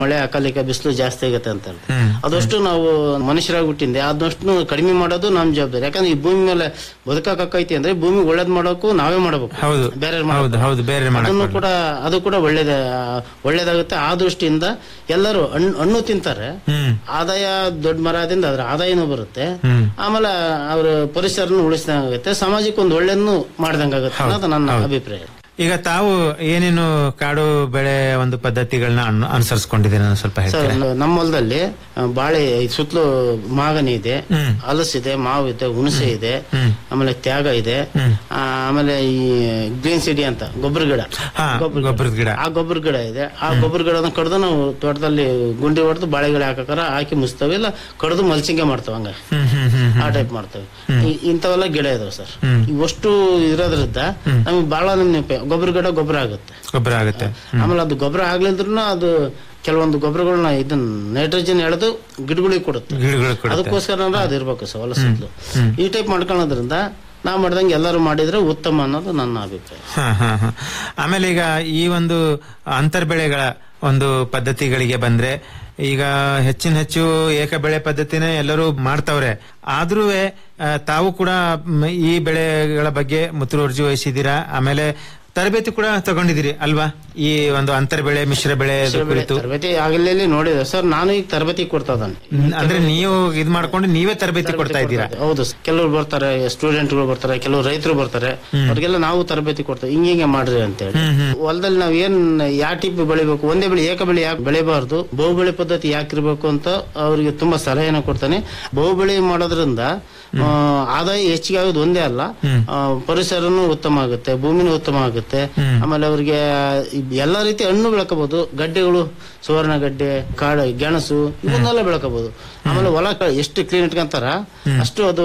ಮಳೆ ಅಕಾಲಿಕ ಬಿಸಿಲು ಜಾಸ್ತಿ ಆಗುತ್ತೆ ಅಂತ ಹೇಳಿ. ಹ್ಮ್. ಅದಷ್ಟು ನಾವು ಮನುಷ್ಯರಾಗಿ ಹುಟ್ಟಿಂದೆ ಅದಷ್ಟು ಕಡಿಮೆ ಮಾಡೋದು ನಮ್ ಜವಾಬ್ದಾರಿ ಯಾಕಂದ್ರೆ ಈ ಭೂಮಿ ಮೇಲೆ ಬದುಕಾಕೈತಿ ಅಂದ್ರೆ ಭೂಮಿ ಒಳ್ಳೇದ್ ಮಾಡೋಕು ನಾವೇ ಮಾಡಬೇಕು ಹೌದು ಬೇರೆ ಹೌದು ಹೌದು ಬೇರೆ ಮಾಡಕ್ ಅದನ್ನು ಬರಲ್ಲ. ಕೂಡ ಅದು ಕೂಡ ಒಳ್ಳೇದ ಒಳ್ಳೇದಾಗುತ್ತೆ ಆ ದೃಷ್ಟಿಯಿಂದ ಎಲ್ಲರೂ ಹಣ್ಣು ಹಣ್ಣು ತಿಂತಾರೆ ಹ್ಮ್ ಆದಾಯ ದೊಡ್ಡ ಮರದಿಂದ ಅದ್ರ ಆದಾಯನೂ ಬರುತ್ತೆ ಹ್ಮ್ ಆಮೇಲೆ ಅವ್ರ ಪರಿಸರನು ಉಳಿಸಿದಂಗಾಗುತ್ತೆ ಸಮಾಜಕ್ಕೆ ಒಂದು ಒಳ್ಳೆಯನ್ನು ಮಾಡ್ದಂಗಾಗುತ್ತೆ ಅನ್ನೋದು ನನ್ನ ಅಭಿಪ್ರಾಯ ಈಗ ತಾವು ಏನೇನು ಕಾಡು ಬೆಳೆ ಒಂದು ಪದ್ಧತಿಗಳನ್ನ ಅನು- ಅನುಸರಿಸ್ಕೊಂಡಿದ್ದೀರಿ ಅನ್ನೋದು ಸ್ವಲ್ಪ ಸರ್ ಹೇಳ್ತೀರಾ ನಮ್ಮ ಹೊಲದಲ್ಲಿ ಆ, ಬಾಳೆ ಈ ಸುತ್ತಲೂ ಮಾಗನಿ ಇದೆ ಹ್ಮ್. ಹಲಸಿದೆ ಮಾವು ಇದೆ ಹುಣಸೆ ಇದೆ ಹ್ಮ್. ಆಮೇಲೆ ತ್ಯಾಗ ಇದೆ ಹ್ಮ್. ಆ, ಆಮೇಲೆ ಈ ಗ್ರೀನ್ ಸಿಡಿ ಅಂತ ಗೊಬ್ಬರ ಗಿಡ ಹಾ ಗೊಬ್ಬರದ ಗಿಡ ಆ ಗೊಬ್ಬರ ಗಿಡ ಇದೆ ಆ ಗೊಬ್ಬರ ಗಿಡನ ಕಡ್ದು ನಾವು ತೋಟದಲ್ಲಿ ಗುಂಡಿ ಹೊಡೆದು ಬಾಳೆ ಗಿಡ ಹಾಕಕಾರ ಹಾಕಿ ಮುಚ್ತೇವೆ ಇಲ್ಲ ಕಡ್ದು ಮಲ್ಚಿಂಗೆ ಮಾಡ್ತೇವೆ ಹಂಗ ಹ್ಮ್ ಹ್ಮ್ ಹ್ಮ್ ಆ ಟೈಪ್ ಮಾಡ್ತೇವೆ ಈ- ಇಂಥವೆಲ್ಲ ಗಿಡ ಇದಾವೆ ಸರ್ ಹ್ಮ್. ಇವಷ್ಟು ಇರೋದ್ರಿಂದ ನಮ್ಗೆ ಬಹಳ ನಮ್ಗೆ ಗೊಬ್ಬರ ಗಿಡ ಗೊಬ್ಬರ ಆಗುತ್ತೆ ಗೊಬ್ಬರ ಆಗುತ್ತೆ ಆಮೇಲೆ ಅದು ಗೊಬ್ಬರ ಆಗ್ಲಿದ್ರು ಅದು ಕೆಲವೊಂದು ಗೊಬ್ಬರಗಳನ್ನ ಇದನ್ನ ನೈಟ್ರೋಜನ್ ಎಳೆದು ಗಿಡಗಳಿಗೆ ಕೊಡುತ್ತೆ ಗಿಡಗಳು ಕೊಡುತ್ತೆ ಅದಕ್ಕೋಸ್ಕರ ಅಂದ್ರೆ ಅದು ಇರ್ಬೇಕು ಸರ್ ಹೊಲ ಸುತ್ತಲೂ ಈ ಟೈಪ್ ಮಾಡ್ಕೊಳ್ಳೋದ್ರಿಂದ ನಾವು ಮಾಡ್ದಂಗೆ ಎಲ್ಲರೂ ಮಾಡಿದ್ರೆ ಉತ್ತಮ ಅನ್ನೋದು ನನ್ನ ಅಭಿಪ್ರಾಯ ಹ, ಹ, ಹ. ಆಮೇಲೆ ಈಗ ಈ ಒಂದು ಅಂತರ್ ಬೆಳೆಗಳ ಒಂದು ಪದ್ಧತಿಗಳಿಗೆ ಬಂದ್ರೆ ಈಗ ಹೆಚ್ಚಿನ ಹೆಚ್ಚು ಏಕ ಬೆಳೆ ಪದ್ಧತಿನೇ ಎಲ್ಲರೂ ಮಾಡ್ತವ್ರೆ ಆದ್ರೂ ತಾವು ಕೂಡ ಮ್, ಈ ಬೆಳೆಗಳ ಬಗ್ಗೆ ಮುತುವರ್ಜಿ ವಹಿಸಿದ್ದೀರಾ ಆಮೇಲೆ ತರಬೇತಿ ಕೂಡ ತಗೊಂಡಿದ್ದೀರಿ ಅಲ್ವಾ ಈ ಒಂದು ಅಂತರ್ ಬೆಳೆ ಮಿಶ್ರ ಬೆಳೆ ಕುರಿತು ತರಬೇತಿ ಆಗಲೇ ನೋಡಿದೆ ಸರ್ ನಾನು ಈಗ ತರಬೇತಿ ಕೊಡ್ತಾ ಇದ್ದಾನೆ ನ್- ಅಂದ್ರೆ ನೀವು ಇದ್ ಮಾಡ್ಕೊಂಡು ನೀವೇ ತರಬೇತಿ ಕೊಡ್ತಾ ಇದ್ದೀರಾ ಹೌದು ಸರ್. ಕೆಲವ್ರು ಬರ್ತಾರೆ ಸ್ಟೂಡೆಂಟ್ಗಳು ಬರ್ತಾರೆ ಕೆಲವು ರೈತರು ಬರ್ತಾರೆ ಅವ್ರಿಗೆಲ್ಲ ನಾವು ತರಬೇತಿ ಕೊಡ್ತೇವೆ ಹಿಂಗ ಹಿಂಗೆ ಮಾಡ್ರಿ ಅಂತೇಳಿ ಹ್ಮ್ ಹ್ಮ್ ಹೊಲದಲ್ಲಿ ನಾವ್ ಏನ್ ಯಾವ ಟೈಪ್ ಬೆಳಿಬೇಕು ಒಂದೇ ಬೆಳೆ ಏಕ ಬೆಳೆ ಯಾಕೆ ಬೆಳಿಬಾರ್ದು ಬಹು ಬೆಳೆ ಪದ್ಧತಿ ಯಾಕೆ ಇರಬೇಕು ಅಂತ ಅವರಿಗೆ ತುಂಬಾ ಸಲಹೆನ ಕೊಡ್ತಾನೆ ಬಹು ಬೆಳೆ ಮಾಡೋದ್ರಿಂದ ಆ, ಆದಾಯ ಹೆಚ್ಚಿಗೆ ಆಗೋದು ಒಂದೇ ಅಲ್ಲ ಆ, ಪರಿಸರನೂ ಉತ್ತಮ ಆಗುತ್ತೆ ಭೂಮಿನೂ ಉತ್ತಮ ಆಗುತ್ತೆ ಆಮೇಲೆ ಅವ್ರಿಗೆ ಎಲ್ಲಾ ರೀತಿ ಹಣ್ಣು ಬೆಳಕಬಹುದು ಗಡ್ಡೆಗಳು ಸುವರ್ಣ ಗಡ್ಡೆ ಕಾಡು ಗೆಣಸು ಇವನ್ನೆಲ್ಲ ಬೆಳಕಬಹುದು ಆಮೇಲೆ ಹೊಲ ಕ- ಎಷ್ಟು ಕ್ಲೀನ್ ಇಟ್ಕೊಂತಾರ ಅಷ್ಟು ಅದು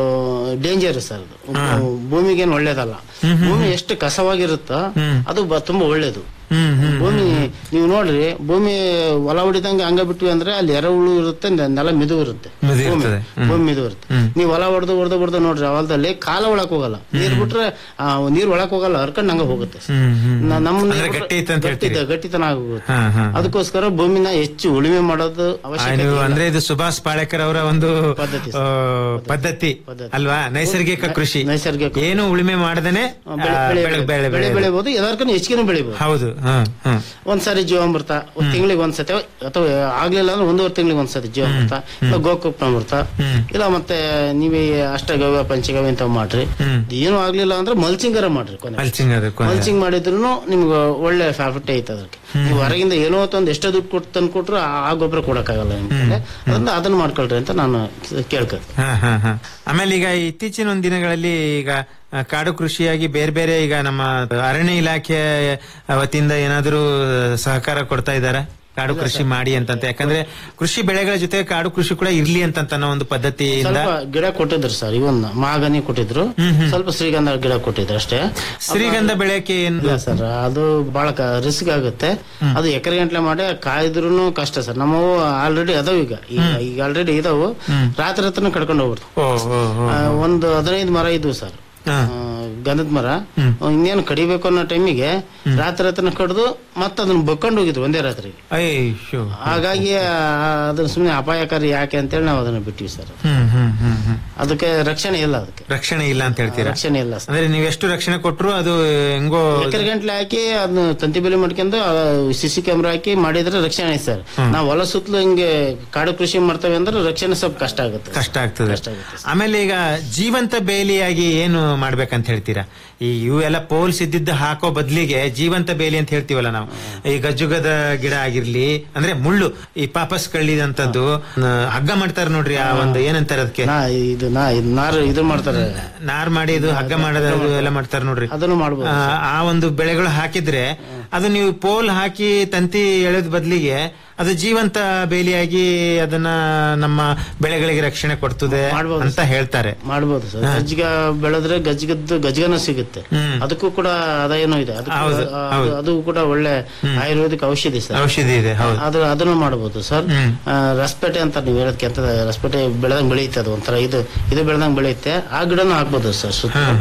ಡೇಂಜರ್ ಸರ್ ಅದು ಭೂಮಿಗೇನು ಒಳ್ಳೇದಲ್ಲ ಭೂಮಿ ಎಷ್ಟು ಕಸವಾಗಿರುತ್ತೋ ಅದು ಬ- ತುಂಬಾ ಒಳ್ಳೇದು ಹ್ಮ್ ಹ್ಮ್ ಭೂಮಿ ನೀವು ನೋಡ್ರಿ ಭೂಮಿ ಹೊಲ ಹೊಡಿದಂಗೆ ಹಂಗ ಬಿಟ್ವಿ ಅಂದ್ರೆ ಅಲ್ಲಿ ಎರೆಹುಳು ಇರುತ್ತೆ ನೆ- ನೆಲ ಮಿದು ಇರುತ್ತೆ ಮಿದು ಭೂಮಿ ಇರ್ತದೆ. ಹ್ಮ್. ಭೂಮಿ ಮಿದು ಇರುತ್ತೆ ನೀವು ಹೊಲ ಹೊಡೆದು ಹೊಡೆದು ಹೊಡೆದು ನೋಡ್ರಿ ಆ ಹೊಲದಲ್ಲಿ ಕಾಲ ಒಳಕ್ ಹೋಗಲ್ಲ ನೀರ್ ಬಿಟ್ರೆ ಆ, ನೀರ್ ಒಳಕ್ ಹೋಗಲ್ಲ ಹರ್ಕೊಂಡ್ ಹಂಗ ಹೋಗುತ್ತೆ ಹ್ಮ್ ಹ್ಮ್ ನ- ನಮ್ಮ ಅಂದ್ರೆ ನೀರ್ ಬಿಟ್ರೆ ಗಟ್ಟಿ ಇತ್ತು ಅಂತ ಗಟ್ಟಿ- ಹೇಳ್ತೀರಿ. ಗಟ್ಟಿತನ ಆಗೋಗುತ್ತೆ ಹಾ ಹಾ ಅದಕ್ಕೋಸ್ಕರ ಭೂಮಿನ ಹೆಚ್ಚು ಉಳುಮೆ ಮಾಡೋದು ಆ, ಅವಶ್ಯಕತೆ ನೀವು ಇಲ್ಲ. ಅಂದ್ರೆ ಇದು ಸುಭಾಷ್ ಪಾಳೇಕರ್ ಅವರ ಒಂದು ಪದ್ಧತಿ ಆ, ಪದ್ಧತಿ ಪದ್ಧತಿ. ಅಲ್ವಾ ನೈಸರ್ಗಿಕ ಕೃಷಿ ನೈಸರ್ಗಿಕ ಏನು ಉಳುಮೆ ಮಾಡದೇನೆ ಆ, ಬೆಳೆ- ಬೆಳೆ- ಬೆಳೆ ಬೆಳೆ ಬೆಳೆ ಬೆಳೆ ಬೆಳಿಬಹುದು ಎಲ್ಲಾರ್ಕೂ ಹೆಚ್ಚಿಗೆ ಬೆಳಿಬಹುದು ಹೌದು ಹ ಹ ಒಂದ್ಸಾರಿ ಜೀವಾಮೃತ ಒಂದ್ ತಿಂಗಳಿಗೆ ಒಂದ್ಸತಿ ಅಥವಾ ಆಗ್ಲಿಲ್ಲ ಅಂದ್ರೆ ಒಂದೂವರೆ ತಿಂಗಳಿಗೆ ಒಂದ್ಸತಿ ಜೀವಾಮೃತ ಇಲ್ಲ ಗೋಕೃಪ್ನಾಮೃತ ಇಲ್ಲ ಮತ್ತೆ ನೀವೇ ಅಷ್ಟಗವ್ಯ ಪಂಚಗವ್ಯ ಇಂಥವ್ ಮಾಡ್ರಿ ಹ್ಮ್. ಏನು ಆಗ್ಲಿಲ್ಲ ಅಂದ್ರೆ ಮಲ್ಚಿಂಗರ ಮಾಡ್ರಿ ಕೊನೆ ಮಲ್ಚಿಂಗ್ ಅದಕ್ಕೂ ಮಲ್ಚಿಂಗ್ ಮಾಡಿದ್ರು ನಿಮ್ಗೆ ಒಳ್ಳೆ ಪ್ರಾಫಿಟ್ ಐತೆ ಅದಕ್ಕೆ ನೀವು ಹೊರಗಿಂದ ಏನೋ ತಂದು ಎಷ್ಟೋ ದುಡ್ಡು ಕೊಟ್ಟು ತಂದು ಕೊಟ್ರು ಆ ಗೊಬ್ಬರ ಕೊಡಕ್ಕಾಗಲ್ಲ ನಿಮ್ಗೆ ಅದನ್ನ ಅದನ್ನ ಮಾಡ್ಕೊಳ್ರಿ ಅಂತ ನಾನು ಕೇಳ್ಕೊತೀನಿ ಹ ಹ ಹ ಆಮೇಲೆ ಈಗ ಇತ್ತೀಚಿನ ಒಂದು ದಿನಗಳಲ್ಲಿ ಈಗ ಆ, ಕಾಡು ಕೃಷಿಯಾಗಿ ಬೇರೆ ಬೇರೆ ಈಗ ನಮ್ಮ ಅರಣ್ಯ ಇಲಾಖೆ ವತಿಯಿಂದ ಏನಾದರೂ ಸಹಕಾರ ಕೊಡ್ತಾ ಇದಾರೆ ಕಾಡು ಕೃಷಿ ಮಾಡಿ ಅಂತಂತ ಯಾಕಂದ್ರೆ ಕೃಷಿ ಬೆಳೆಗಳ ಜೊತೆ ಕಾಡು ಕೃಷಿ ಕೂಡ ಇರ್ಲಿ ಅಂತಂತ ಅನ್ನೋ ಒಂದು ಪದ್ಧತಿಯಿಂದ ಸ್ವಲ್ಪ ಗಿಡ ಕೊಟ್ಟಿದ್ರು ಸರ್ ಇವನ್ ಮಾಗನಿ ಕೊಟ್ಟಿದ್ರು ಸ್ವಲ್ಪ ಶ್ರೀಗಂಧ ಗಿಡ ಕೊಟ್ಟಿದ್ರು ಅಷ್ಟೇ ಶ್ರೀಗಂಧ ಬೆಳೆಯಕ್ಕೆ ಏನು ಇಲ್ಲ ಸರ್ ಅದು ಬಹಳ ರಿಸ್ಕ್ ಆಗುತ್ತೆ ಅದು ಎಕರೆ ಗಂಟ್ಲೆ ಮಾಡಿ ಕಾಯ್ದ್ರು ಕಷ್ಟ ಸರ್ ನಮ್ಮವು ಆಲ್ರೆಡಿ ಅದಾವ ಈಗ ಈಗ ಈಗ ಆಲ್ರೆಡಿ ಇದಾವು ರಾತ್ರಿ ಹತ್ರನ ಕಡ್ಕೊಂಡು ಹೋಗ್ಬಿಡ್ತು ಓ ಓ ಓ ಆ, ಒಂದು ಹದಿನೈದು ಮರ ಇದ್ವು ಸರ್ ಹಾ. ಆ, ಗಂಧದ ಮರ ಇನ್ನೇನು ಕಡಿಬೇಕು ಅನ್ನೋ ಟೈಮಿಗೆ ರಾತ್ರಿ ಹತ್ರನ ಕಡ್ದು ಮತ್ತೆ ಅದನ್ನ ಬಕ್ಕೊಂಡು ಹೋಗಿದ್ರು ಒಂದೇ ರಾತ್ರಿಗೆ ಅಯ್ಯೋ ಹಾಗಾಗಿ ಆ, ಅದನ್ನ ಸುಮ್ಮನೆ ಅಪಾಯಕಾರಿ ಯಾಕೆ ಅಂತೇಳಿ ನಾವು ಅದನ್ನ ಬಿಟ್ಟಿವಿ ಸರ್ ಹ್ಮ್ ಹ್ಮ್ ಹ್ಮ್ ಹ್ಮ್ ಅದಕ್ಕೆ ರಕ್ಷಣೆ ಇಲ್ಲ ಅದಕ್ಕೆ ರಕ್ಷಣೆ ಇಲ್ಲ ಅಂತ ಹೇಳ್ತೀರಾ ರಕ್ಷಣೆ ಇಲ್ಲ ಸರ್ ಅಂದ್ರೆ ನೀವು ಎಷ್ಟು ರಕ್ಷಣೆ ಕೊಟ್ರು ಅದು ಹೆಂಗೋ ಎಕರೆ ಗಂಟ್ಲೆ ಹಾಕಿ ಅದನ್ನ ತಂತಿ ಬೇಲಿ ಮಾಡ್ಕೊಂಡು ಸಿಸಿ ಕ್ಯಾಮ್ರಾ ಹಾಕಿ ಮಾಡಿದ್ರೆ ರಕ್ಷಣೆ ಐತೆ ಸರ್ ನಾವು ಹೊಲ ಸುತ್ತಲೂ ಹಿಂಗೆ ಕಾಡು ಕೃಷಿ ಮಾಡ್ತೇವೆ ಅಂದ್ರೆ ರಕ್ಷಣೆ ಸ್ವಲ್ಪ ಕಷ್ಟ ಆಗುತ್ತೆ ಕಷ್ಟ ಆಗ್ತದೆ ಕಷ್ಟ ಆಗುತ್ತೆ ಆಮೇಲೆ ಈಗ ಜೀವಂತ ಬೇಲಿಯಾಗಿ ಏನು ಮಾಡ್ಬೇಕಂತ ಹೇಳ್ತೀರಾ ಈ ಇವೆಲ್ಲ ಪೋಲ್ಸ್ ಇದ್ದಿದ್ದು ಹಾಕೋ ಬದ್ಲಿಗೆ ಜೀವಂತ ಬೇಲಿ ಅಂತ ಹೇಳ್ತೀವಲ್ಲ ನಾವು ಈ ಗಜ್ಜುಗದ ಗಿಡ ಆಗಿರ್ಲಿ ಅಂದ್ರೆ ಮುಳ್ಳು ಈ ಪಾಪಸ್ ಕಳ್ಳಿದಂತದ್ದು ನ- ಹಗ್ಗ ಮಾಡ್ತಾರೆ ನೋಡ್ರಿ ಆ ಒಂದು ಏನಂತಾರೆ ಅದಕ್ಕೆ ನಾ ಇದು ನಾ ಇದು ನಾರು ಇದು ಮಾಡ್ತಾರೆ ನಾರ್ ಮಾಡಿ ಇದು ಹಗ್ಗ ಮಾಡೋದು ಎಲ್ಲ ಮಾಡ್ತಾರೆ ನೋಡ್ರಿ ಅದನ್ನು ಮಾಡ್ಬೋದು ಆ, ಆ ಒಂದು ಬೆಳೆಗಳು ಹಾಕಿದ್ರೆ ಅದು ನೀವು ಪೋಲ್ ಹಾಕಿ ತಂತಿ ಎಳೆದ ಬದಲಿಗೆ ಅದು ಜೀವಂತ ಬೇಲಿಯಾಗಿ ಅದನ್ನ ನಮ್ಮ ಬೆಳೆಗಳಿಗೆ ರಕ್ಷಣೆ ಕೊಡ್ತದೆ ಮಾಡ್ಬೋದು ಅಂತ ಹೇಳ್ತಾರೆ ಮಾಡ್ಬೋದು ಸರ್ ಗಜ್ಜಿಗ ಬೆಳೆದ್ರೆ ಗಜ್ಜಿಗದ್ದು ಗಜ್ಜಿಗನ ಸಿಗುತ್ತೆ ಹ್ಮ್. ಅದಕ್ಕೂ ಕೂಡ ಆದಾಯನೂ ಇದೆ ಅದಕ್ಕೂ- ಹೌದು, ಆ, ಹೌದು. ಅದು ಕೂಡ ಒಳ್ಳೆ ಆಯುರ್ವೇದಿಕ್ ಔಷಧಿ ಸರ್ ಔಷಧಿ ಇದೆ ಹೌದು ಅದು ಅದನ್ನು ಮಾಡಬಹುದು ಸರ್ ಹ್ಮ್. ಆ, ರಸಪೇಟೆ ಅಂತ ನೀವು ಹೇಳೋದಕ್ಕೆ ಅಂತ ರಸಪೇಟೆ ಬೆಳೆದಂಗ್ ಬೆಳೆಯುತ್ತೆ ಅದು ಒಂಥರ ಇದು ಇದು ಬೆಳೆದಂಗ್ ಬೆಳೆಯುತ್ತೆ ಆ ಗಿಡನೂ ಹಾಕ್ಬೋದು ಸರ್ ಸುತ್ತ ಹ್ಮ್ ಹ್ಮ್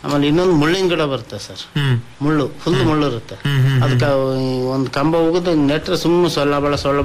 ಆಮೇಲೆ ಇನ್ನೊಂದು ಮುಳ್ಳಿನ ಗಿಡ ಬರುತ್ತೆ ಸರ್ ಹ್ಮ್ ಮುಳ್ಳು ಫುಲ್ ಮುಳ್ಳು ಇರುತ್ತೆ ಹ್ಮ್ ಹ್ಮ್ ಅದಕ್ಕೆ ಒಂದು ಕಂಬ ಹೋಗುದು ನೆಟ್ರೆ ಸುಮ್ಮನೆ ಸೊಳ್ಳ ಬಳ ಸೊಳ್ಳ